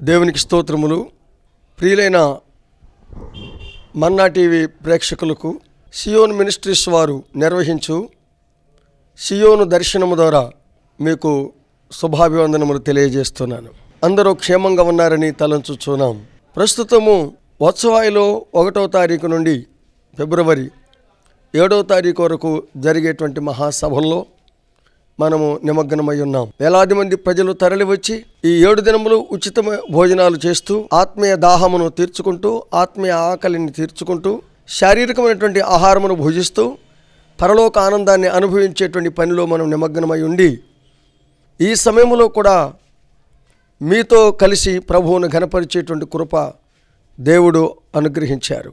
దేవునికి స్తోత్రములు ప్రియులైన మన్నా టీవీ ప్రేక్షకులకు సియోన్ మినిస్ట్రీస్ వారు నిర్వహించు సియోను దర్శనము ద్వారా మీకు శుభాభివందనములు తెలియజేస్తున్నాను అందరూ క్షేమంగా ఉన్నారని తలంచుచున్నాం ప్రస్తుతము వత్సవాయిలో ఒకటో తారీఖు నుండి ఫిబ్రవరి ఏడో తారీఖు వరకు జరిగేటువంటి మహాసభల్లో మనము నిమగ్నమై ఉన్నాం వేలాది మంది ప్రజలు తరలి వచ్చి ఈ ఏడు దినములు ఉచిత భోజనాలు చేస్తూ ఆత్మీయ దాహమును తీర్చుకుంటూ ఆత్మీయ ఆకలిని తీర్చుకుంటూ శారీరకమైనటువంటి ఆహారమును భుజిస్తూ పరలోక ఆనందాన్ని అనుభవించేటువంటి పనిలో మనం నిమగ్నమై ఉండి ఈ సమయంలో కూడా మీతో కలిసి ప్రభువును ఘనపరిచేటువంటి కృప దేవుడు అనుగ్రహించారు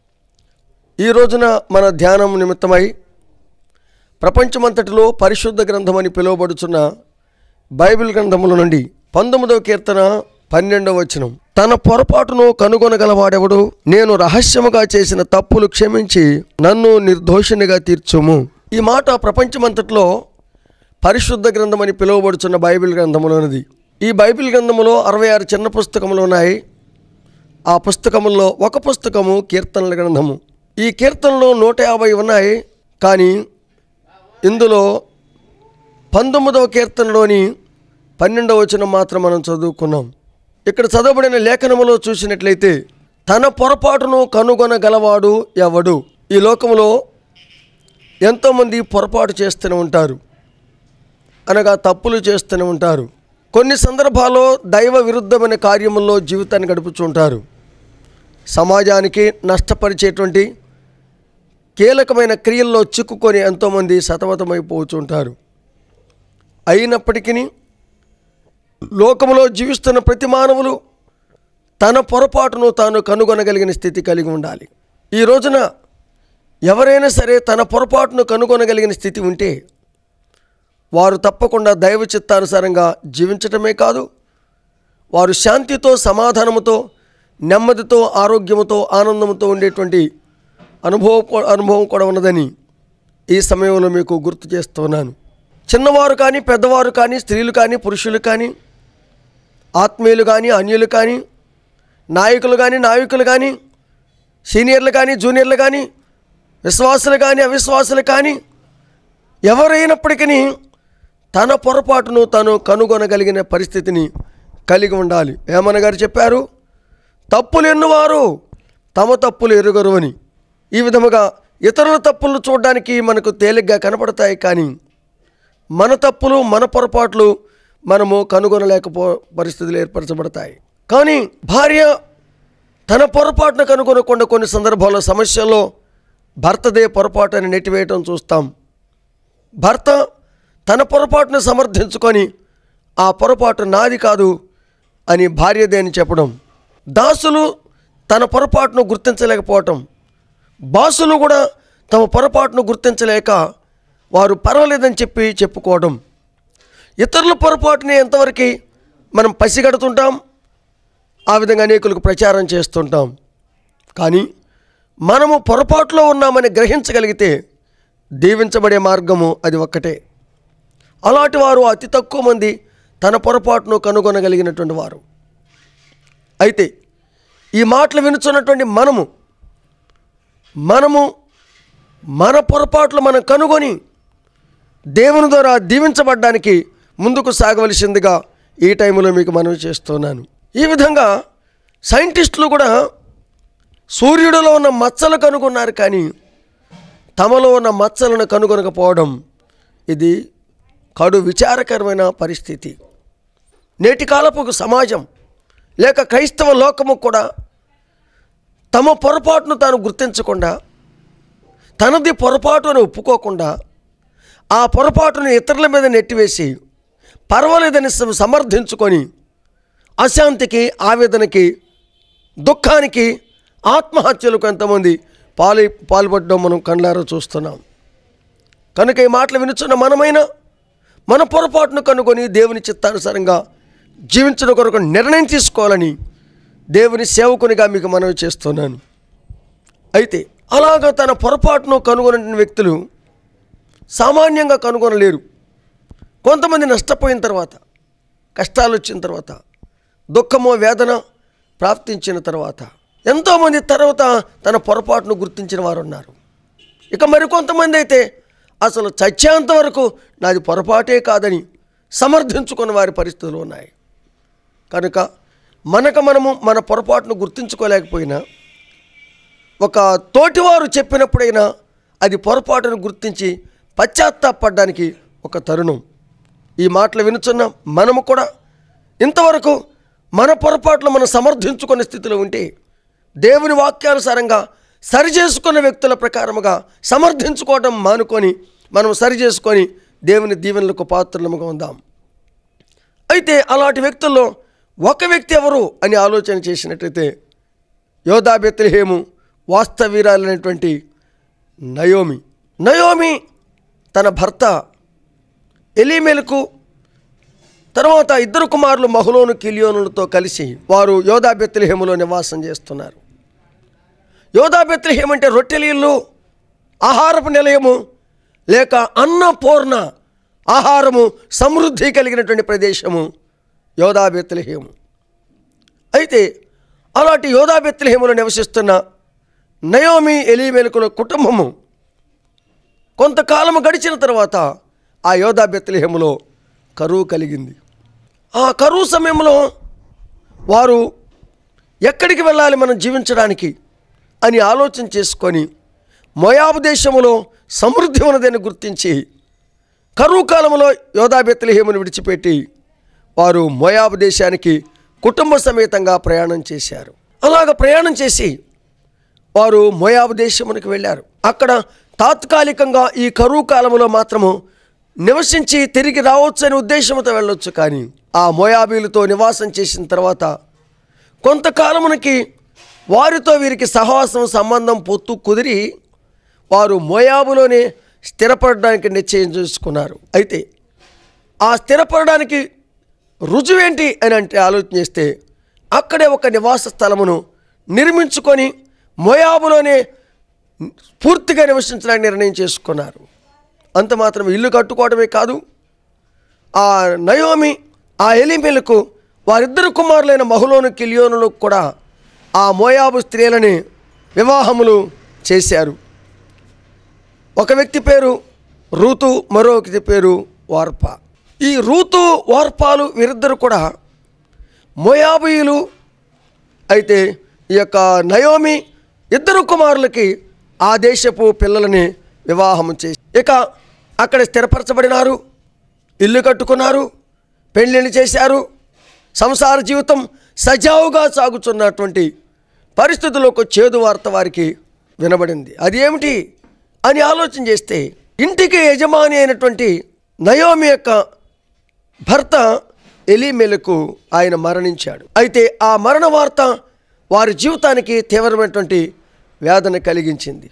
ఈ రోజున మన ధ్యానం నిమిత్తమై ప్రపంచమంతటిలో పరిశుద్ధ గ్రంథమని పిలువబడుచున్న బైబిల్ గ్రంథముల నుండి పంతొమ్మిదవ కీర్తన పన్నెండవ వచనం తన పొరపాటును కనుగొనగలవాడెవడు నేను రహస్యముగా చేసిన తప్పులు క్షమించి నన్ను నిర్దోషినిగా తీర్చుము ఈ మాట ప్రపంచమంతటిలో పరిశుద్ధ గ్రంథమని పిలువబడుచున్న బైబిల్ గ్రంథములోనిది ఈ బైబిల్ గ్రంథములో అరవై ఆరు చిన్న పుస్తకములు ఉన్నాయి ఆ పుస్తకముల్లో ఒక పుస్తకము కీర్తనల గ్రంథము ఈ కీర్తనలో నూట యాభై ఉన్నాయి కానీ ఇందులో పంతొమ్మిదవ కీర్తనలోని పన్నెండవ వచనం మాత్రం మనం చదువుకున్నాం ఇక్కడ చదవబడిన లేఖనములో చూసినట్లయితే తన పొరపాటును కనుగొనగలవాడు ఎవడు ఈ లోకములో ఎంతోమంది పొరపాటు చేస్తూనే ఉంటారు అనగా తప్పులు చేస్తూనే ఉంటారు కొన్ని సందర్భాల్లో దైవ విరుద్ధమైన కార్యముల్లో జీవితాన్ని గడుపుతుంటారు సమాజానికి నష్టపరిచేటువంటి కీలకమైన క్రియల్లో చిక్కుకొని ఎంతోమంది సతమతమైపోతుంటారు అయినప్పటికీ లోకములో జీవిస్తున్న ప్రతి మానవులు తన పొరపాటును తాను కనుగొనగలిగిన స్థితి కలిగి ఉండాలి ఈ రోజున ఎవరైనా సరే తన పొరపాటును కనుగొనగలిగిన స్థితి ఉంటే వారు తప్పకుండా దైవ చిత్తానుసారంగా జీవించటమే కాదు వారు శాంతితో సమాధానముతో నెమ్మదితో ఆరోగ్యముతో ఆనందముతో ఉండేటువంటి అనుభవం అనుభవం కూడా ఉన్నదని ఈ సమయంలో మీకు గుర్తు చేస్తున్నాను చిన్నవారు కానీ పెద్దవారు కానీ స్త్రీలు కానీ పురుషులు కానీ ఆత్మీయులు కానీ అన్యులు కానీ నాయకులు కానీ నాయకులు కానీ సీనియర్లు కానీ జూనియర్లు కానీ విశ్వాసులు కానీ అవిశ్వాసులు కానీ ఎవరైనప్పటికీ తన పొరపాటును తను కనుగొనగలిగిన పరిస్థితిని కలిగి ఉండాలి ఏమన్న గారు చెప్పారు తప్పులు ఎన్నువారు తమ తప్పులు ఎరుగరు అని ఈ విధముగా ఇతరుల తప్పులను చూడడానికి మనకు తేలిగ్గా కనపడతాయి కానీ మన తప్పులు మన పొరపాట్లు మనము కనుగొనలేకపో పరిస్థితులు ఏర్పరచబడతాయి కానీ భార్య తన పొరపాటును కనుగొనకుండా కొన్ని సందర్భాల్లో సమస్యల్లో భర్తదే పొరపాటు అని నెట్టివేయటం చూస్తాం భర్త తన పొరపాటును సమర్థించుకొని ఆ పొరపాటు నాది కాదు అని భార్యదే అని చెప్పడం దాసులు తన పొరపాటును గుర్తించలేకపోవటం బాసులు కూడా తమ పొరపాటును గుర్తించలేక వారు పర్వాలేదని చెప్పి చెప్పుకోవడం ఇతరుల పొరపాటుని ఎంతవరకు మనం పసిగడుతుంటాం ఆ విధంగా అనేకులకు ప్రచారం చేస్తుంటాం కానీ మనము పొరపాటులో ఉన్నామని గ్రహించగలిగితే దీవించబడే మార్గము అది ఒక్కటే అలాంటి వారు అతి తక్కువ మంది తన పొరపాటును కనుగొనగలిగినటువంటి వారు అయితే ఈ మాటలు వినుచున్నటువంటి మనము మనము మన పొరపాట్లు మనం కనుగొని దేవుని ద్వారా దీవించబడ్డానికి ముందుకు సాగవలసిందిగా ఈ టైంలో మీకు మనవి చేస్తున్నాను ఈ విధంగా సైంటిస్టులు కూడా సూర్యుడిలో ఉన్న మచ్చలు కనుగొన్నారు కానీ తమలో ఉన్న మచ్చలను కనుగొనకపోవడం ఇది కడు విచారకరమైన పరిస్థితి నేటి కాలపు సమాజం లేక క్రైస్తవ లోకము కూడా తమ పొరపాటును తాను గుర్తించకుండా తనది పొరపాటు అని ఒప్పుకోకుండా ఆ పొరపాటును ఇతరుల మీద నెట్టివేసి పర్వాలేదని స- సమర్థించుకొని అశాంతికి ఆవేదనకి దుఃఖానికి ఆత్మహత్యలకు ఎంతమంది పాలు పాల్పడడం మనం కండ్లారా చూస్తున్నాం కనుక ఈ మాటలు వినుచున్న మనమైన మన పొరపాటును కనుగొని దేవుని చిత్తానుసారంగా జీవించడం కొరకు నిర్ణయం తీసుకోవాలని దేవుని సేవకునిగా మీకు మనవి చేస్తున్నాను అయితే అలాగ తన పొరపాటును కనుగొన వ్యక్తులు సామాన్యంగా కనుగొనలేరు కొంతమంది నష్టపోయిన తర్వాత కష్టాలు వచ్చిన తర్వాత దుఃఖము వేదన ప్రాప్తించిన తర్వాత ఎంతోమంది తర్వాత తన పొరపాటును గుర్తించిన వారు ఉన్నారు ఇక మరికొంతమంది అయితే అసలు చచ్చేంత వరకు నాది పొరపాటే కాదని సమర్థించుకున్న వారి పరిస్థితులు ఉన్నాయి కనుక మనకు మనము మన పొరపాటును గుర్తించుకోలేకపోయినా ఒక తోటివారు చెప్పినప్పుడైనా అది పొరపాటును గుర్తించి పశ్చాత్తాపడడానికి ఒక తరుణం ఈ మాటలు వినుచున్నాం మనము కూడా ఇంతవరకు మన పొరపాట్లు మనం సమర్థించుకునే స్థితిలో ఉంటే దేవుని వాక్యానుసారంగా సరి చేసుకున్న వ్యక్తుల ప్రకారముగా సమర్థించుకోవడం మానుకొని మనం సరి చేసుకొని దేవుని దీవెనలకు పాత్రలముగా ఉందాం అయితే అలాంటి వ్యక్తుల్లో ఒక వ్యక్తి ఎవరు అని ఆలోచన చేసినట్టయితే యోధా బెత్లహేము వాస్తవీరాలైనటువంటి నయోమి నయోమి తన భర్త ఎలీమెలకు తర్వాత ఇద్దరు కుమారులు మహులోను కిలియోనులతో కలిసి వారు యోధా బెత్లహేములో నివాసం చేస్తున్నారు యోధా బెత్లహేం అంటే రొట్టెల ఇల్లు ఆహారపు నిలయము లేక అన్నపూర్ణ ఆహారము సమృద్ధి కలిగినటువంటి ప్రదేశము యోధా బెత్లహేము అయితే అలాంటి యోధా బెత్లహేములో నివసిస్తున్న నయోమి ఎలీమెలకుల కుటుంబము కొంతకాలము గడిచిన తర్వాత ఆ యోధా బెత్లహేములో కరువు కలిగింది ఆ కరువు సమయంలో వారు ఎక్కడికి వెళ్ళాలి మనం జీవించడానికి అని ఆలోచన చేసుకొని మోయాబు దేశములో సమృద్ధి ఉన్నదని గుర్తించి కరువు కాలంలో యోధా బెత్లహేమును విడిచిపెట్టి వారు మోయాబు దేశానికి కుటుంబ సమేతంగా ప్రయాణం చేశారు అలాగ ప్రయాణం చేసి వారు మోయాబు దేశమునికి వెళ్ళారు అక్కడ తాత్కాలికంగా ఈ కరువు కాలంలో మాత్రము నివసించి తిరిగి రావచ్చు అనే ఉద్దేశంతో వెళ్ళొచ్చు కానీ ఆ మోయాబీలతో నివాసం చేసిన తర్వాత కొంతకాలమునకి వారితో వీరికి సహవాసం సంబంధం పొత్తు కుదిరి వారు మోయాబులోనే స్థిరపడడానికి నిశ్చయం చేసుకున్నారు అయితే ఆ స్థిరపడడానికి రుజువేంటి అని అంటే ఆలోచన చేస్తే అక్కడే ఒక నివాస స్థలమును నిర్మించుకొని మోయాబులోనే పూర్తిగా నివసించడానికి నిర్ణయం చేసుకున్నారు అంత మాత్రం ఇల్లు కట్టుకోవడమే కాదు ఆ నయోమి ఆ ఎలిమెలకు వారిద్దరు కుమారులైన మహులోను కిలియోనులు కూడా ఆ మోయాబు స్త్రీలని వివాహములు చేశారు ఒక వ్యక్తి పేరు రూతు మరో వ్యక్తి పేరు వార్ప ఈ రూతు వార్పాలు వీరిద్దరు కూడా మోయాబీయులు అయితే ఈ యొక్క నయోమి ఇద్దరు కుమారులకి ఆ దేశపు పిల్లలని వివాహం చేసి ఇక అక్కడ స్థిరపరచబడినారు ఇల్లు కట్టుకున్నారు పెళ్ళిళ్ళు చేశారు సంసార జీవితం సజావుగా సాగుతున్నటువంటి పరిస్థితులకు చేదు వార్త వారికి వినబడింది అది ఏమిటి అని ఆలోచన చేస్తే ఇంటికి యజమాని అయినటువంటి నయోమి యొక్క భర్త ఎలీమెలకు ఆయన మరణించాడు అయితే ఆ మరణ వార్త వారి జీవితానికి తీవ్రమైనటువంటి వేదన కలిగించింది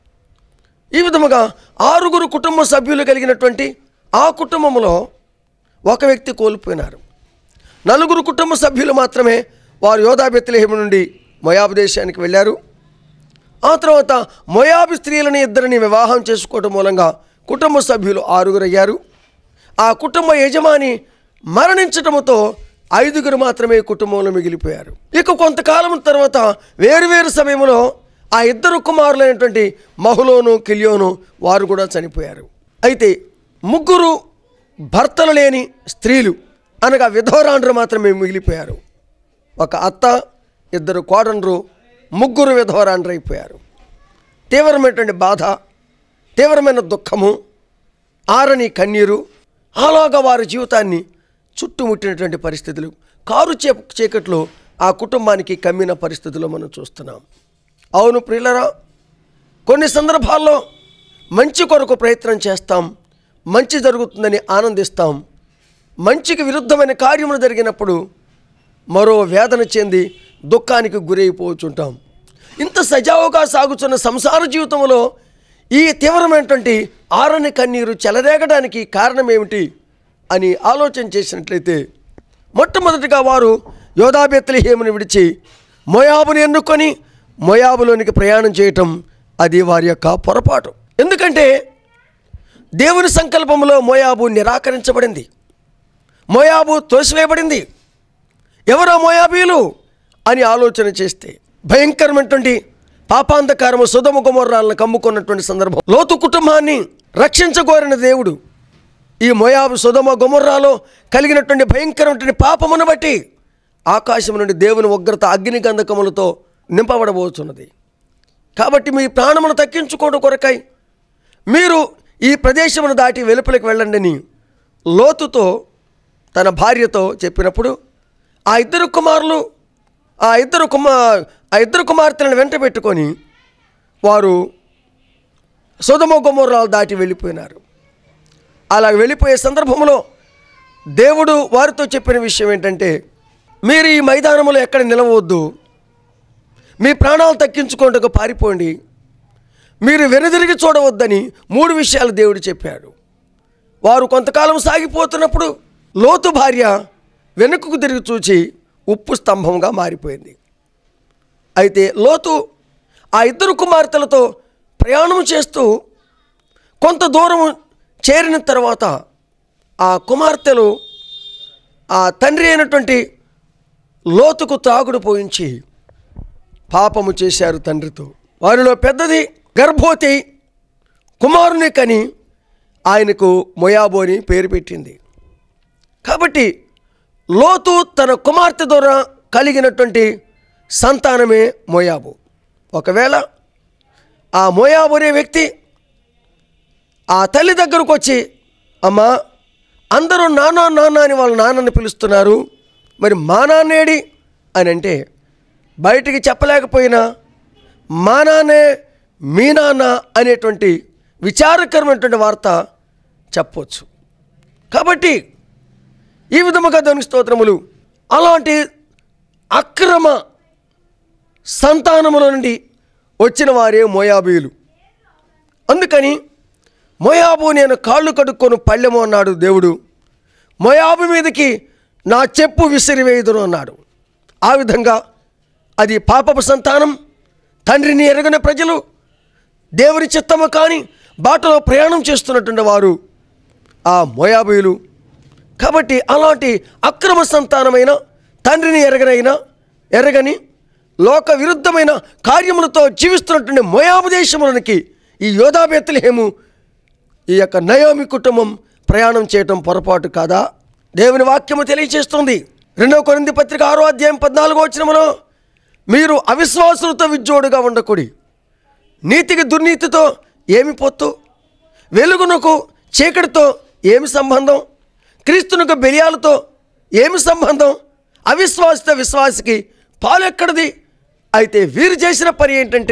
ఈ విధముగా ఆరుగురు కుటుంబ సభ్యులు కలిగినటువంటి ఆ కుటుంబంలో ఒక వ్యక్తి కోల్పోయినారు నలుగురు కుటుంబ సభ్యులు మాత్రమే వారు యోధా బెత్లెహేము నుండి మొయాబు దేశానికి వెళ్ళారు ఆ తర్వాత మొయాబు స్త్రీలని ఇద్దరిని వివాహం చేసుకోవడం మూలంగా కుటుంబ సభ్యులు ఆరుగురు అయ్యారు ఆ కుటుంబ యజమాని మరణించటముతో ఐదుగురు మాత్రమే కుటుంబంలో మిగిలిపోయారు ఇక కొంతకాలం తర్వాత వేరువేరు సమయంలో ఆ ఇద్దరు కుమారులైనటువంటి మహులోను కిలియోను వారు కూడా చనిపోయారు అయితే ముగ్గురు భర్తలు లేని స్త్రీలు అనగా విధవరాండ్రు మాత్రమే మిగిలిపోయారు ఒక అత్త ఇద్దరు కోడన్రు ముగ్గురు విధవరాండ్రు అయిపోయారు తీవ్రమైనటువంటి బాధ తీవ్రమైన దుఃఖము ఆరని కన్నీరు అలాగా వారి జీవితాన్ని చుట్టుముట్టినటువంటి పరిస్థితులు కారు చే చీకట్లో ఆ కుటుంబానికి కమ్మిన పరిస్థితులు మనం చూస్తున్నాం అవును ప్రియులరా కొన్ని సందర్భాల్లో మంచి కొరకు ప్రయత్నం చేస్తాం మంచి జరుగుతుందని ఆనందిస్తాం మంచికి విరుద్ధమైన కార్యములు జరిగినప్పుడు మరో వేదన చెంది దుఃఖానికి గురైపోతుంటాం ఇంత సజావుగా సాగుతున్న సంసార జీవితంలో ఈ తీవ్రమైనటువంటి ఆరని కన్నీరు చెలరేగడానికి కారణం ఏమిటి అని ఆలోచన చేసినట్లయితే మొట్టమొదటిగా వారు యోధాబెత్లహేముని విడిచి మోయాబుని ఎన్నుకొని మోయాబులోనికి ప్రయాణం చేయటం అది వారి యొక్క పొరపాటు ఎందుకంటే దేవుని సంకల్పంలో మోయాబు నిరాకరించబడింది మోయాబు తోసివేయబడింది ఎవరా మోయాబీలు అని ఆలోచన చేస్తే భయంకరమైనటువంటి పాపాంధకారము సుధమ గుమర్రాలను కమ్ముకున్నటువంటి సందర్భం లోతు కుటుంబాన్ని రక్షించగోరిన దేవుడు ఈ మోయాబు సుధమ గుమర్రాలో కలిగినటువంటి భయంకరమైనటువంటి పాపమును బట్టి ఆకాశం నుండి దేవుని ఉగ్రత అగ్ని గంధకములతో నింపబడబోతున్నది కాబట్టి మీ ప్రాణమును తగ్గించుకోవడం కొరకై మీరు ఈ ప్రదేశమును దాటి వెలుపలికి వెళ్ళండి అని లోతుతో తన భార్యతో చెప్పినప్పుడు ఆ ఇద్దరు కుమారులు ఆ ఇద్దరు కుమా ఆ ఇద్దరు కుమార్తెలను వెంట పెట్టుకొని వారు సుధమ గుమ్మరాలు దాటి వెళ్ళిపోయినారు అలా వెళ్ళిపోయే సందర్భంలో దేవుడు వారితో చెప్పిన విషయం ఏంటంటే మీరు ఈ మైదానంలో ఎక్కడ నిలవద్దు మీ ప్రాణాలు తగ్గించుకోవడానికి పారిపోండి మీరు వెనుదిరిగి చూడవద్దని మూడు విషయాలు దేవుడు చెప్పాడు వారు కొంతకాలం సాగిపోతున్నప్పుడు లోతు భార్య వెనుకకు తిరిగి చూచి ఉప్పు స్తంభంగా మారిపోయింది అయితే లోతు ఆ ఇద్దరు కుమార్తెలతో ప్రయాణం చేస్తూ కొంత దూరం చేరిన తర్వాత ఆ కుమార్తెలు ఆ తండ్రి అయినటువంటి లోతుకు తాగుడు పోయించి పాపము చేశారు తండ్రితో వారిలో పెద్దది గర్భవతి కుమారుని కని ఆయనకు మొయాబు అని పేరు పెట్టింది కాబట్టి లోతు తన కుమార్తె ద్వారా కలిగినటువంటి సంతానమే మోయాబు ఒకవేళ ఆ మోయాబు అనే వ్యక్తి ఆ తల్లి దగ్గరకు వచ్చి అమ్మా అందరూ నాన్న నాన్న అని వాళ్ళ నాన్నని పిలుస్తున్నారు మరి మా నాన్నేడి అని అంటే బయటికి చెప్పలేకపోయినా మా నాన్నే మీ నాన్న అనేటువంటి విచారకరమైనటువంటి వార్త చెప్పవచ్చు కాబట్టి ఈ విధముగా ధను స్తోత్రములు అలాంటి అక్రమ సంతానముల నుండి వచ్చిన వారే మోయాబీయులు అందుకని మోయాబు నేను కాళ్ళు కడుక్కొని పళ్ళెము అన్నాడు దేవుడు మోయాబు మీదకి నా చెప్పు విసిరివేయుదును అన్నాడు ఆ విధంగా అది పాపపు సంతానం తండ్రిని ఎరగని ప్రజలు దేవుని చిత్తము కాని బాటలో ప్రయాణం చేస్తున్నటువంటి వారు ఆ మోయాబీయులు కాబట్టి అలాంటి అక్రమ సంతానమైన తండ్రిని ఎరగనైనా ఎరగని లోక విరుద్ధమైన కార్యములతో జీవిస్తున్నటువంటి మోయాబు దేశములనికి ఈ యోధాబెత్తలేము ఈ యొక్క నయోమి కుటుంబం ప్రయాణం చేయటం పొరపాటు కాదా దేవుని వాక్యము తెలియచేస్తుంది రెండవ కొరింది పత్రిక ఆరో అధ్యాయం పద్నాలుగో వచ్చినములో మీరు అవిశ్వాసులతో విజ్జోడుగా ఉండకూడి నీతికి దుర్నీతితో ఏమి పొత్తు వెలుగునకు చీకటితో ఏమి సంబంధం క్రీస్తునకు బెలియాలతో ఏమి సంబంధం అవిశ్వాసిత విశ్వాసికి పాలు ఎక్కడిది అయితే వీరు చేసిన పని ఏంటంటే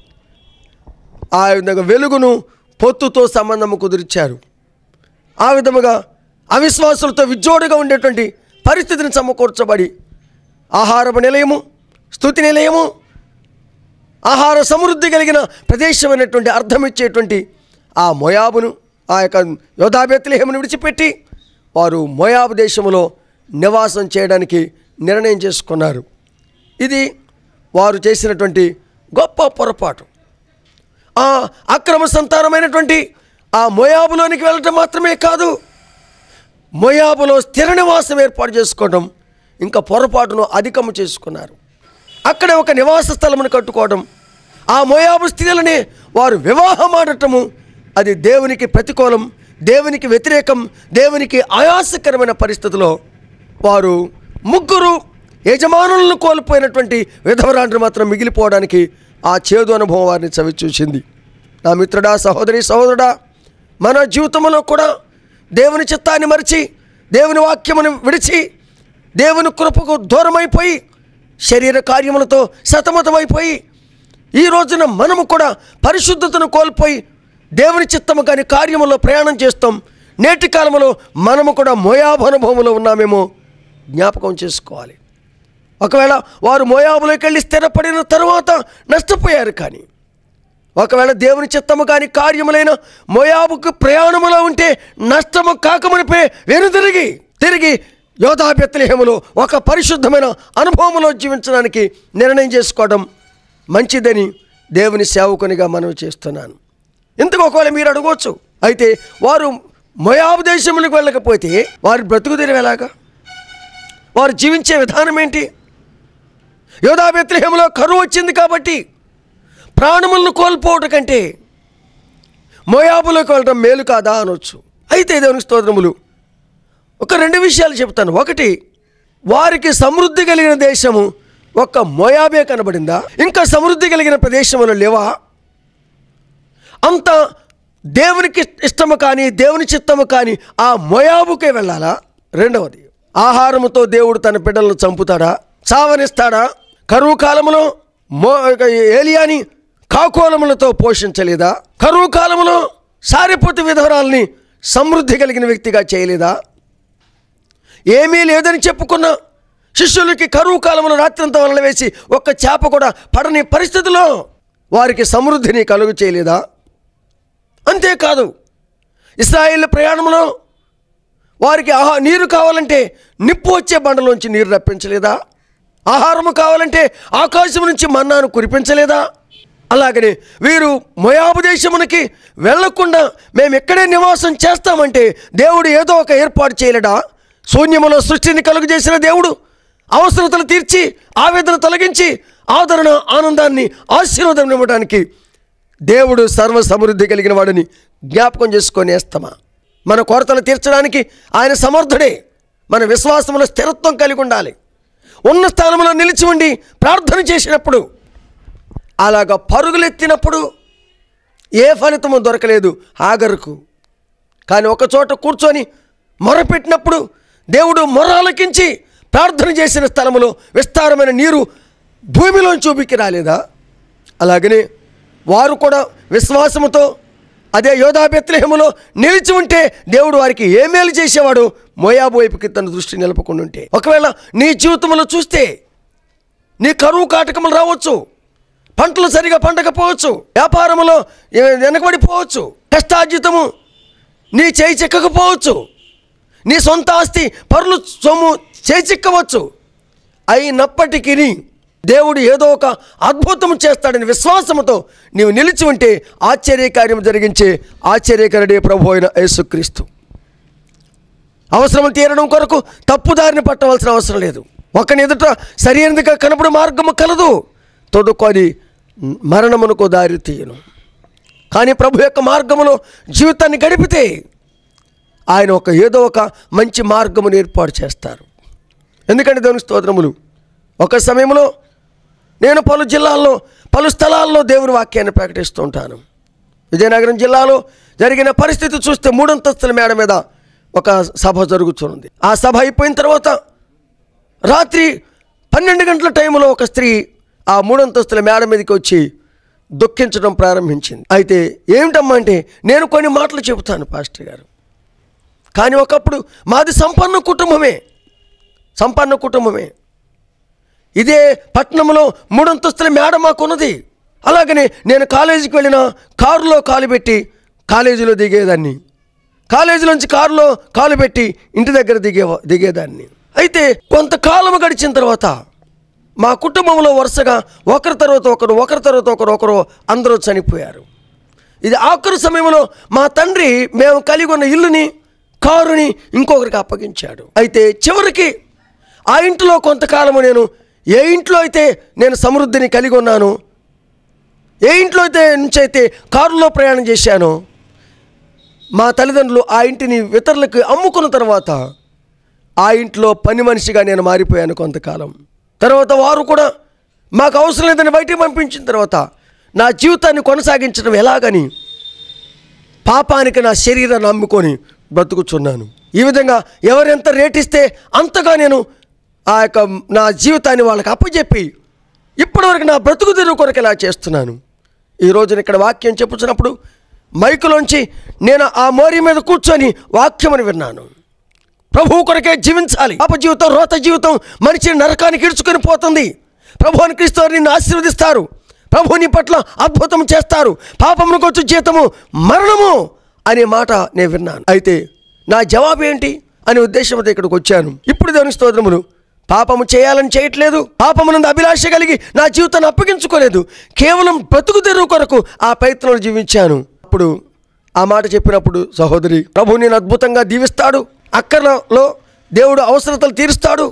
ఆ విధంగా వెలుగును పొత్తుతో సంబంధము కుదిర్చారు ఆ విధముగా అవిశ్వాసులతో విజ్జోడుగా ఉండేటువంటి పరిస్థితిని సమకూర్చబడి ఆహారపు నిలయము స్థుతి నిలయము ఆహార సమృద్ధి కలిగిన ప్రదేశమైనటువంటి అర్థమిచ్చేటువంటి ఆ మొయాబును ఆ యొక్క యోధాబెత్లేహమును విడిచిపెట్టి వారు మొయాబు దేశములో నివాసం చేయడానికి నిర్ణయం చేసుకున్నారు ఇది వారు చేసినటువంటి గొప్ప పొరపాటు ఆ అక్రమ సంతానమైనటువంటి ఆ మొయాబులోనికి వెళ్ళటం మాత్రమే కాదు మొయాబులో స్థిర నివాసం ఏర్పాటు చేసుకోవడం ఇంకా పొరపాటును అధికము చేసుకున్నారు అక్కడ ఒక నివాస స్థలమును కట్టుకోవడం ఆ మోయాబు స్త్రీలని వారు వివాహం ఆడటము అది దేవునికి ప్రతికూలం దేవునికి వ్యతిరేకం దేవునికి ఆయాసకరమైన పరిస్థితిలో వారు ముగ్గురు యజమానులను కోల్పోయినటువంటి విధవరాండ్రు మాత్రం మిగిలిపోవడానికి ఆ చేదు అనుభవం వారిని చవిచూసింది నా మిత్రుడా సహోదరి సహోదరుడా మన జీవితంలో కూడా దేవుని చిత్తాన్ని మరిచి దేవుని వాక్యమును విడిచి దేవుని కృపకు దూరమైపోయి శరీర కార్యములతో సతమతమైపోయి ఈ రోజున మనము కూడా పరిశుద్ధతను కోల్పోయి దేవుని చిత్తము కాని కార్యములో ప్రయాణం చేస్తాం నేటి కాలంలో మనము కూడా మోయాబు అనుభవంలో ఉన్నామేమో జ్ఞాపకం చేసుకోవాలి ఒకవేళ వారు మోయాబులోకి వెళ్ళి స్థిరపడిన తరువాత నష్టపోయారు కానీ ఒకవేళ దేవుని చిత్తము కాని కార్యములైన మోయాబుకు ప్రయాణములో ఉంటే నష్టము కాకమునిపే వెనుదిరిగి తిరిగి యోధాభ్యతలేహములో ఒక పరిశుద్ధమైన అనుభవంలో జీవించడానికి నిర్ణయం చేసుకోవడం మంచిదని దేవుని సేవకునిగా మనవి చేస్తున్నాను ఇంతకు ఒకవేళ మీరు అడగవచ్చు అయితే వారు మొయాబు దేశములకు వెళ్ళకపోతే వారి బ్రతుకు తెరువు ఎలాగా వారు జీవించే విధానం ఏంటి యోధా బెత్లహేములో కరువు వచ్చింది కాబట్టి ప్రాణములను కోల్పోవటం కంటే మోయాబులోకి వెళ్ళడం మేలు కాదా అనొచ్చు అయితే దేవునికి స్తోత్రములు ఒక రెండు విషయాలు చెప్తాను ఒకటి వారికి సమృద్ధి కలిగిన దేశము ఒక్క మోయాబే కనబడిందా ఇంకా సమృద్ధి కలిగిన ప్రదేశములు లేవా అంత దేవునికి ఇష్టము కానీ దేవుని చిత్తము కానీ ఆ మోయాబుకే వెళ్ళాలా రెండవది ఆహారముతో దేవుడు తన బిడ్డలను చంపుతాడా చావనిస్తాడా కరువు కాలములో మో ఏలియాని కాకోలములతో పోషించలేదా కరువు కాలములో సారిపోతు విధవరాల్ని సమృద్ధి కలిగిన వ్యక్తిగా చేయలేదా ఏమీ లేదని చెప్పుకున్న శిష్యులకి కరువు కాలంలో రాత్రంతా వలన వేసి ఒక్క చేప కూడా పడని పరిస్థితిలో వారికి సమృద్ధిని కలుగు చేయలేదా అంతేకాదు ఇస్రాయేల్ ప్రయాణంలో వారికి ఆహా నీరు కావాలంటే నిప్పు వచ్చే బండలోంచి నీరు రప్పించలేదా ఆహారము కావాలంటే ఆకాశం నుంచి మన్నాను కురిపించలేదా అలాగనే వీరు మొయాబు దేశమునకి వెళ్లకుండా మేము ఎక్కడే నివాసం చేస్తామంటే దేవుడు ఏదో ఒక ఏర్పాటు చేయలేడా శూన్యములో సృష్టిని కలుగు చేసిన దేవుడు అవసరతలు తీర్చి ఆవేదన తొలగించి ఆదరణ ఆనందాన్ని ఆశీర్వాదం ఇవ్వడానికి దేవుడు సర్వ సమృద్ధి కలిగిన వాడిని జ్ఞాపకం చేసుకొని వేస్తామా మన కొరతలు తీర్చడానికి ఆయన సమర్థుడే మన విశ్వాసంలో స్థిరత్వం కలిగి ఉండాలి ఉన్న స్థానంలో నిలిచి ఉండి ప్రార్థన చేసినప్పుడు అలాగ పరుగులెత్తినప్పుడు ఏ ఫలితము దొరకలేదు హాగరుకు కానీ ఒక చోట కూర్చొని మొరపెట్టినప్పుడు దేవుడు మొర ఆలకించి ప్రార్థన చేసిన స్థలములో విస్తారమైన నీరు భూమిలోంచి చూపికి రాలేదా అలాగనే వారు కూడా విశ్వాసముతో అదే యోధా బెత్లెహేములో నిలిచి ఉంటే దేవుడు వారికి ఏ మేలు చేసేవాడు మోయాబు వైపుకి తన దృష్టి నిలపకుండా ఉంటే ఒకవేళ నీ జీవితంలో చూస్తే నీ కరువు కాటకములు రావచ్చు పంటలు సరిగా పండకపోవచ్చు వ్యాపారములో ఏ- వెనకబడిపోవచ్చు కష్టార్జితము నీ చేయి చిక్కకపోవచ్చు నీ సొంత ఆస్తి పరులు సొమ్ము చేచిక్కవచ్చు అయినప్పటికీ దేవుడు ఏదో ఒక అద్భుతం చేస్తాడని విశ్వాసముతో నీవు నిలిచి ఉంటే ఆశ్చర్యకార్యం జరిగించే ఆశ్చర్యకరుడే ప్రభు అయిన యేసుక్రీస్తు అవసరం తీరడం కొరకు తప్పుదారిని పట్టవలసిన అవసరం లేదు ఒకని ఎదుట సరైనదిగా కనపడు మార్గము కలదు తొడుకొని మరణమునకు దారి తీయను కానీ ప్రభు యొక్క మార్గములో జీవితాన్ని గడిపితే ఆయన ఒక ఏదో ఒక మంచి మార్గమును ఏర్పాటు చేస్తారు ఎందుకంటే దేవుని స్తోత్రములు ఒక సమయంలో నేను పలు జిల్లాల్లో పలు స్థలాల్లో దేవుని వాక్యాన్ని ప్రకటిస్తూ ఉంటాను విజయనగరం జిల్లాలో జరిగిన పరిస్థితి చూస్తే మూడంతస్తుల మేడ మీద ఒక సభ జరుగుతున్నది ఆ సభ అయిపోయిన తర్వాత రాత్రి పన్నెండు గంటల టైంలో ఒక స్త్రీ ఆ మూడంతస్తుల మేడ మీదకి వచ్చి దుఃఖించడం ప్రారంభించింది అయితే ఏమిటమ్మా అంటే నేను కొన్ని మాటలు చెబుతాను పాస్టర్ గారు కానీ ఒకప్పుడు మాది సంపన్న కుటుంబమే సంపన్న కుటుంబమే ఇదే పట్టణంలో మూడంతస్తుల మేడ మాకున్నది అలాగనే నేను కాలేజీకి వెళ్ళిన కారులో కాలు పెట్టి కాలేజీలో దిగేదాన్ని కాలేజీలోంచి కారులో కాలు పెట్టి ఇంటి దగ్గర దిగే దిగేదాన్ని అయితే కొంతకాలం గడిచిన తర్వాత మా కుటుంబంలో వరుసగా ఒకరి తర్వాత ఒకరు ఒకరి తర్వాత ఒకరు ఒకరు అందరూ చనిపోయారు ఇది ఆఖరి సమయంలో మా తండ్రి మేము కలిగి ఉన్న ఇల్లుని కారుని ఇంకొకరికి అప్పగించాడు అయితే చివరికి ఆ ఇంట్లో కొంతకాలము నేను ఏ ఇంట్లో అయితే నేను సమృద్ధిని కలిగి ఉన్నాను ఏ ఇంట్లో అయితే నుంచి అయితే కారులో ప్రయాణం చేశానో మా తల్లిదండ్రులు ఆ ఇంటిని ఇతరులకు అమ్ముకున్న తర్వాత ఆ ఇంట్లో పని మనిషిగా నేను మారిపోయాను కొంతకాలం తర్వాత వారు కూడా మాకు అవసరం లేదని బయటికి పంపించిన తర్వాత నా జీవితాన్ని కొనసాగించడం ఎలాగని పాపానికి నా శరీరాన్ని అమ్ముకొని బ్రతుకుచున్నాను ఈ విధంగా ఎవరెంత రేటిస్తే అంతగా నేను ఆ యొక్క నా జీవితాన్ని వాళ్ళకి అప్పచెప్పి ఇప్పటివరకు నా బ్రతుకు తెరువు కొరకు ఇలా చేస్తున్నాను ఈ రోజున ఇక్కడ వాక్యం చెప్పుచున్నప్పుడు మైకులోంచి నేను ఆ మోరి మీద కూర్చొని వాక్యమని విన్నాను ప్రభువు కొరకే జీవించాలి పాప జీవితం రోత జీవితం మనిషిని నరకానికి ఇడుచుకొని పోతుంది ప్రభు అని క్రీస్తు వారు నిన్ను ఆశీర్వదిస్తారు ప్రభు నీ పట్ల అద్భుతం చేస్తారు పాపమునకు వచ్చి జీతము మరణము అనే మాట నేను విన్నాను అయితే నా జవాబు ఏంటి అనే ఉద్దేశంతో ఇక్కడికి వచ్చాను ఇప్పుడు దేవుని స్తోత్రములు పాపము చేయాలని చేయట్లేదు పాపమునందు అభిలాష కలిగి నా జీవితాన్ని అప్పగించుకోలేదు కేవలం బ్రతుకు తెరువు కొరకు ఆ ప్రయత్నంలో జీవించాను అప్పుడు ఆ మాట చెప్పినప్పుడు సహోదరి ప్రభు నేను అద్భుతంగా దీవిస్తాడు అక్కర్లో దేవుడు అవసరతలు తీరుస్తాడు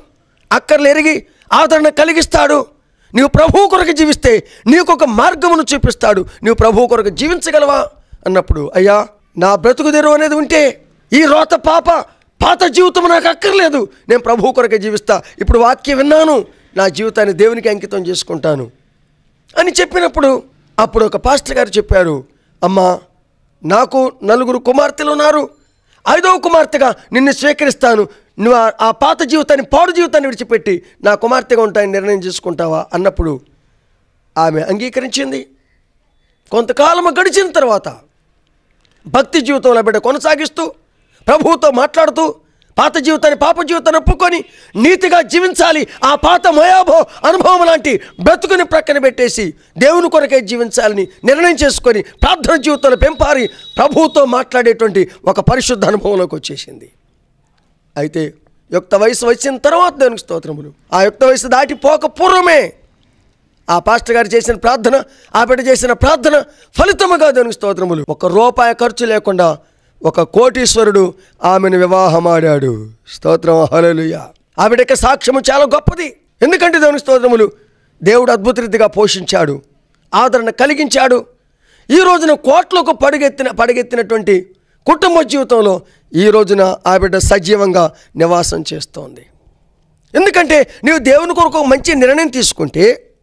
అక్కర్లు ఎరిగి ఆదరణ కలిగిస్తాడు నీవు ప్రభువు కొరకు జీవిస్తే నీకు ఒక మార్గమును చూపిస్తాడు నీవు ప్రభువు కొరకు జీవించగలవా అన్నప్పుడు అయ్యా నా బ్రతుకు తెరువు అనేది ఉంటే ఈ రోత పాప పాత జీవితం నాకు అక్కర్లేదు నేను ప్రభువు కొరకే జీవిస్తా ఇప్పుడు వాక్యం విన్నాను నా జీవితాన్ని దేవునికి అంకితం చేసుకుంటాను అని చెప్పినప్పుడు అప్పుడు ఒక పాస్టర్ గారు చెప్పారు అమ్మా నాకు నలుగురు కుమార్తెలు ఉన్నారు ఐదవ కుమార్తెగా నిన్ను స్వీకరిస్తాను నువ్వు ఆ- ఆ పాత జీవితాన్ని పాడు జీవితాన్ని విడిచిపెట్టి నా కుమార్తెగా ఉంటాయని నిర్ణయం చేసుకుంటావా అన్నప్పుడు ఆమె అంగీకరించింది కొంతకాలం గడిచిన తర్వాత భక్తి జీవితంలో బిడ్డ కొనసాగిస్తూ ప్రభువుతో మాట్లాడుతూ పాత జీవితాన్ని పాప జీవితాన్ని ఒప్పుకొని నీతిగా జీవించాలి ఆ పాత మయాభో అనుభవం లాంటి బ్రతుకుని ప్రక్కన పెట్టేసి దేవుని కొరకే జీవించాలని నిర్ణయం చేసుకొని ప్రార్థన జీవితంలో పెంపారి ప్రభువుతో మాట్లాడేటువంటి ఒక పరిశుద్ధ అనుభవంలోకి వచ్చేసింది అయితే యుక్త వయసు వచ్చిన తర్వాత దేవునికి స్తోత్రములు ఆ యుక్త వయసు దాటిపోక పూర్వమే ఆ పాస్టర్ గారు చేసిన ప్రార్థన ఆ బిడ్డ చేసిన ప్రార్థన ఫలితముగా దేవునికి స్తోత్రములు ఒక రూపాయి ఖర్చు లేకుండా ఒక కోటీశ్వరుడు ఆమెను వివాహమాడాడు స్తోత్రం హల్లెలూయ ఆ బిడ్డ యొక్క సాక్ష్యము చాలా గొప్పది ఎందుకంటే దేవునికి స్తోత్రములు దేవుడు అద్భుత రీతిగా పోషించాడు ఆదరణ కలిగించాడు ఈ రోజున కోట్లకు పడిగెత్తిన పడిగెత్తినటువంటి కుటుంబ జీవితంలో ఈ రోజున ఆ బిడ్డ సజీవంగా నివాసం చేస్తోంది ఎందుకంటే నీవు దేవుని కొరకు ఒక మంచి నిర్ణయం తీసుకుంటే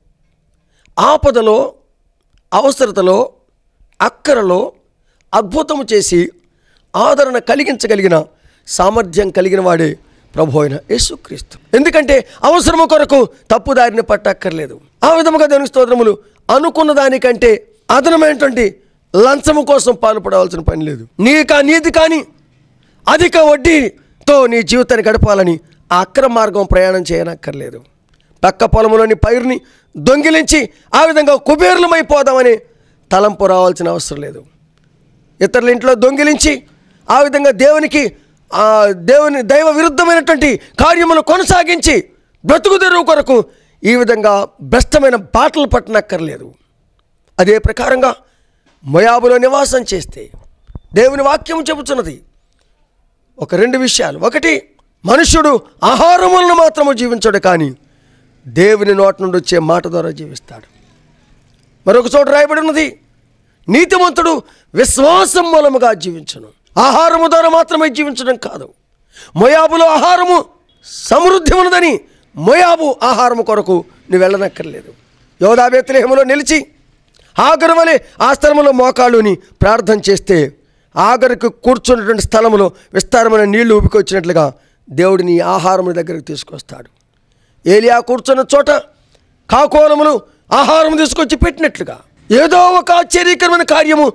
ఆపదలో అవసరతలో అక్కరలో అద్భుతము చేసి ఆదరణ కలిగించగలిగిన సామర్థ్యం కలిగిన వాడే ప్రభు అయిన యేసుక్రీస్తు ఎందుకంటే అవసరము కొరకు తప్పుదారిని పట్టక్కర్లేదు ఆ విధముగా దేవునికి స్తోత్రములు అనుకున్న దానికంటే అదనమైనటువంటి లంచము కోసం పాల్పడవలసిన పని లేదు నీకా నీతి కానీ అధిక వడ్డీతో నీ జీవితాన్ని గడపాలని ఆ అక్రమ మార్గం ప్రయాణం చేయనక్కర్లేదు పక్క పొలంలోని పైరుని దొంగిలించి ఆ విధంగా కుబేరులమైపోదామని తలంపు రావాల్సిన అవసరం లేదు ఇతరుల ఇంట్లో దొంగిలించి ఆ విధంగా దేవునికి ఆ దేవుని దైవ విరుద్ధమైనటువంటి కార్యములు కొనసాగించి బ్రతుకు తెరువు కొరకు ఈ విధంగా భ్రష్టమైన బాటలు పట్టనక్కర్లేదు అదే ప్రకారంగా మొయాబులో నివాసం చేస్తే దేవుని వాక్యం చెబుతున్నది ఒక రెండు విషయాలు ఒకటి మనుష్యుడు ఆహారం వలన మాత్రము జీవించడు కానీ దేవుని నోటి నుండి వచ్చే మాట ద్వారా జీవిస్తాడు మరొక చోట రాయబడి ఉన్నది నీతిమంతుడు విశ్వాసం మూలముగా జీవించును ఆహారము ద్వారా మాత్రమే జీవించడం కాదు మొయాబులో ఆహారము సమృద్ధి ఉన్నదని మొయాబు ఆహారము కొరకు నువ్వు వెళ్ళనక్కర్లేదు యోధాబేత్లేహములో నిలిచి ఆగరు వలె ఆ స్థలములో మోకాళ్ళుని ప్రార్థన చేస్తే ఆగరుకు కూర్చున్నటువంటి స్థలములో విస్తారమైన నీళ్లు ఊపికొచ్చినట్లుగా దేవుడిని ఆహారము దగ్గరకు తీసుకొస్తాడు ఏలియా కూర్చున్న చోట కాకోలములు ఆహారం తీసుకొచ్చి పెట్టినట్లుగా ఏదో ఒక ఆశ్చర్యకరమైన కార్యము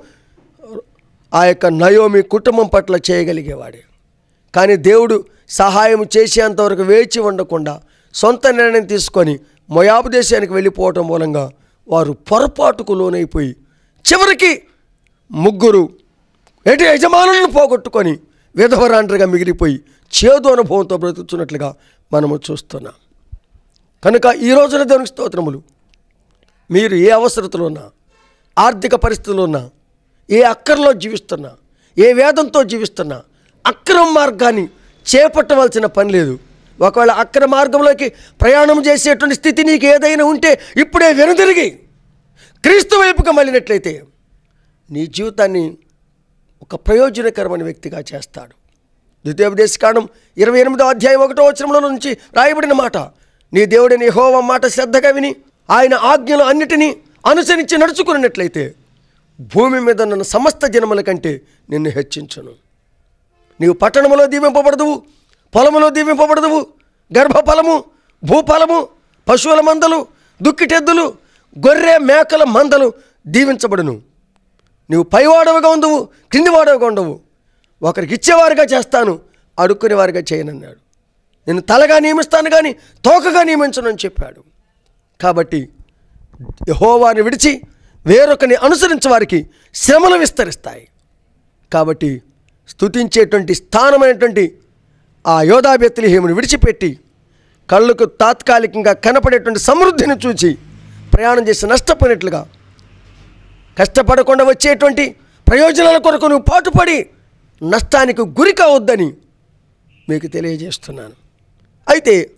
ఆ యొక్క నయోమి కుటుంబం పట్ల చేయగలిగేవాడే కానీ దేవుడు సహాయం చేసేంతవరకు వేచి ఉండకుండా సొంత నిర్ణయం తీసుకొని మొయాబు దేశానికి వెళ్ళిపోవటం మూలంగా వారు పొరపాటుకు లోనైపోయి చివరికి ముగ్గురు ఎటు యజమానులను పోగొట్టుకొని విధవరాండ్రిగా మిగిలిపోయి చేదు అనుభవంతో బ్రతుకుతున్నట్లుగా మనము చూస్తున్నాం కనుక ఈ రోజున దేవునికి స్తోత్రములు మీరు ఏ అవసరతలో ఉన్నా ఆర్థిక పరిస్థితుల్లో ఉన్నా ఏ అక్కర్లో జీవిస్తున్నా ఏ వేదంతో జీవిస్తున్నా అక్రమ మార్గాన్ని చేపట్టవలసిన పని లేదు ఒకవేళ అక్రమ మార్గంలోకి ప్రయాణం చేసేటువంటి స్థితి నీకు ఏదైనా ఉంటే ఇప్పుడే వెనుదిరిగి క్రీస్తు వైపుగా మళ్ళినట్లయితే నీ జీవితాన్ని ఒక ప్రయోజనకరమైన వ్యక్తిగా చేస్తాడు ద్వితీయోపదేశకాండం ఇరవై ఎనిమిదో అధ్యాయం ఒకటో వచనంలో నుంచి రాయబడిన మాట నీ దేవుడిని హోవ మాట శ్రద్ధగా విని ఆయన ఆజ్ఞలు అన్నిటినీ అనుసరించి నడుచుకున్నట్లయితే భూమి మీద ఉన్న సమస్త జనముల కంటే నిన్ను హెచ్చించును నీవు పట్టణములో దీవింపబడదువు పొలములో దీవింపబడదువు గర్భఫలము భూఫలము పశువుల మందలు దుక్కిటెద్దులు గొర్రె మేకల మందలు దీవించబడును నీవు పైవాడవుగా ఉండవు క్రిందివాడవుగా ఉండవు ఒకరికి ఇచ్చేవారుగా చేస్తాను అడుక్కునేవారుగా చేయనన్నాడు నేను తలగా నియమిస్తాను కానీ తోకగా నియమించనని చెప్పాడు కాబట్టి యహోవాని విడిచి వేరొకరిని అనుసరించే వారికి శ్రమలు విస్తరిస్తాయి కాబట్టి స్తుతించేటువంటి స్థానమైనటువంటి ఆ యోధాబెత్తిలిహేముని విడిచిపెట్టి కళ్ళకు తాత్కాలికంగా కనపడేటువంటి సమృద్ధిని చూచి ప్రయాణం చేసి నష్టపోయినట్లుగా కష్టపడకుండా వచ్చేటువంటి ప్రయోజనాల కొరకు నువ్వు పాటుపడి నష్టానికి గురి కావద్దని మీకు తెలియజేస్తున్నాను అయితే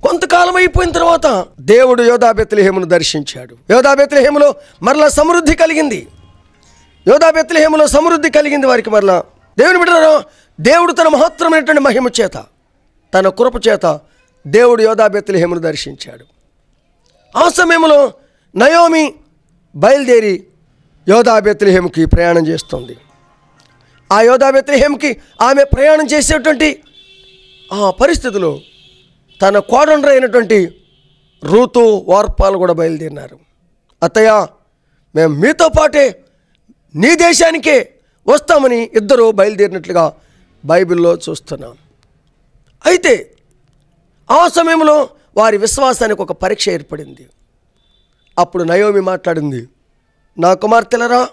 కొంతకాలం అయిపోయిన తర్వాత దేవుడు యోధా బెత్లహేమును దర్శించాడు యోధా బెత్లహేములో మరలా సమృద్ధి కలిగింది యోధా బెత్లహేములో సమృద్ధి కలిగింది వారికి మరలా దేవుని బిడ్డలారా దేవుడు తన మహత్తరమైనటువంటి మహిమ చేత తన కృప చేత దేవుడు యోధా బెత్లహేమును దర్శించాడు ఆ సమయంలో నయోమి బయలుదేరి యోధా బెత్లహేముకి ప్రయాణం చేస్తుంది ఆ యోధా బెత్లహేముకి ఆమె ప్రయాణం చేసేటువంటి ఆ పరిస్థితిలో తన కోడండ్ర అయినటువంటి రూతు వార్పాలు కూడా బయలుదేరినారు అత్తయ్య మేము మీతో పాటే నీ దేశానికే వస్తామని ఇద్దరు బయలుదేరినట్లుగా బైబిల్లో చూస్తున్నాం అయితే ఆ సమయంలో వారి విశ్వాసానికి ఒక పరీక్ష ఏర్పడింది అప్పుడు నయోమి మాట్లాడింది నా కుమార్తెలరా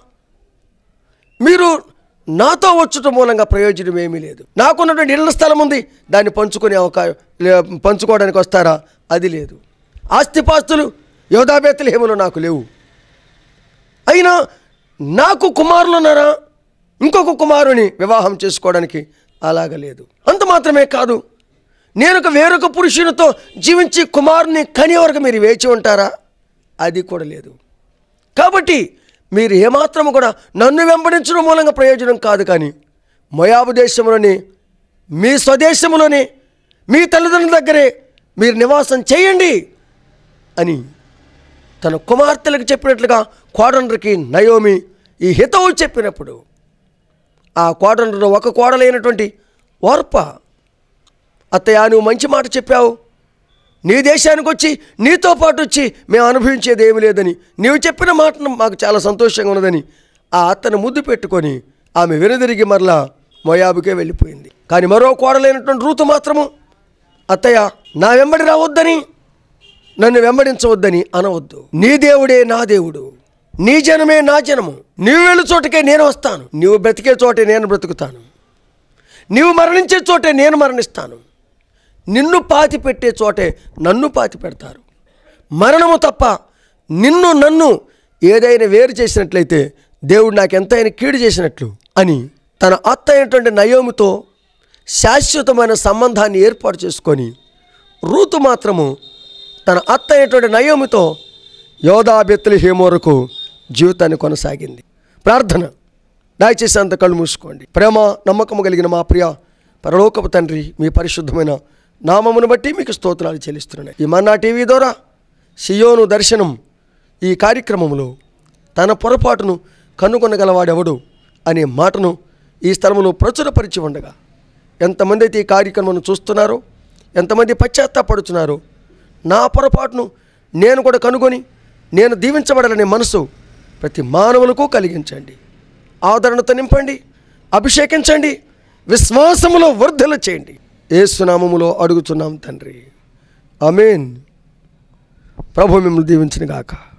మీరు నాతో వచ్చుట మూలంగా ప్రయోజనం ఏమీ లేదు నాకున్నటువంటి ఇళ్ల స్థలం ఉంది దాన్ని పంచుకునే అవకాశం పంచుకోవడానికి వస్తారా అది లేదు ఆస్తిపాస్తులు యోధాబేతలేములు నాకు లేవు అయినా నాకు కుమారులు ఉన్నారా ఇంకొక కుమారుని వివాహం చేసుకోవడానికి అలాగ లేదు అంత మాత్రమే కాదు నేను ఒక వేరొక పురుషునితో జీవించి కుమారుని కని వరకు మీరు వేచి ఉంటారా అది కూడా లేదు కాబట్టి మీరు ఏమాత్రము కూడా నన్ను వెంబడించడం మూలంగా ప్రయోజనం కాదు కానీ మొయాబు దేశంలోని మీ స్వదేశంలోనే మీ తల్లిదండ్రుల దగ్గరే మీరు నివాసం చేయండి అని తన కుమార్తెలకు చెప్పినట్లుగా కోడండ్రికి నయోమి ఈ హితవు చెప్పినప్పుడు ఆ కోడండ్రులో ఒక కోడలైనటువంటి ఓర్ప అత్తయ్య నువ్వు మంచి మాట చెప్పావు నీ దేశానికి వచ్చి నీతో పాటు వచ్చి మేము అనుభవించేది ఏమీ లేదని నీవు చెప్పిన మాట మాకు చాలా సంతోషంగా ఉన్నదని ఆ అత్తను ముద్దు పెట్టుకొని ఆమె వెనుదిరిగి మరలా మొయాబుకే వెళ్ళిపోయింది కానీ మరో కోడలైనటువంటి రూతు మాత్రము అత్తయ్య నా వెంబడి రావద్దని నన్ను వెంబడించవద్దని అనవద్దు నీ దేవుడే నా దేవుడు నీ జనమే నా జనము నీవు వెళ్ళు చోటకే నేను వస్తాను నీవు బ్రతికే చోటే నేను బ్రతుకుతాను నీవు మరణించే చోటే నేను మరణిస్తాను నిన్ను పాతి పెట్టే చోటే నన్ను పాతి పెడతారు మరణము తప్ప నిన్ను నన్ను ఏదైనా వేరు చేసినట్లయితే దేవుడు నాకు ఎంతైనా కీడు చేసినట్లు అని తన అత్త అయినటువంటి నయోమితో శాశ్వతమైన సంబంధాన్ని ఏర్పాటు చేసుకొని రూతు మాత్రము తన అత్త అయినటువంటి నయోమితో యోధా బెత్తులు వరకు జీవితాన్ని కొనసాగింది ప్రార్థన దయచేసి అంత కళ్ళు మూసుకోండి ప్రేమ నమ్మకము కలిగిన మా ప్రియ పరలోకపు తండ్రి మీ పరిశుద్ధమైన నామమును బట్టి మీకు స్తోత్రాలు చెల్లిస్తున్నాయి ఈ మన్నా టీవీ ద్వారా సియోను దర్శనం ఈ కార్యక్రమంలో తన పొరపాటును కనుగొనగలవాడెవడు అనే మాటను ఈ స్థలంలో ప్రచురపరిచి ఉండగా ఎంతమంది అయితే ఈ కార్యక్రమం చూస్తున్నారో ఎంతమంది పశ్చాత్తాపడుతున్నారో నా పొరపాటును నేను కూడా కనుగొని నేను దీవించబడాలనే మనసు ప్రతి మానవులకు కలిగించండి ఆదరణతో నింపండి అభిషేకించండి విశ్వాసములో వర్ధల చేయండి ఏసునామములో అడుగుతున్నాం తండ్రి అమేన్ ప్రభు మిమ్మల్ని దీవించిన గాక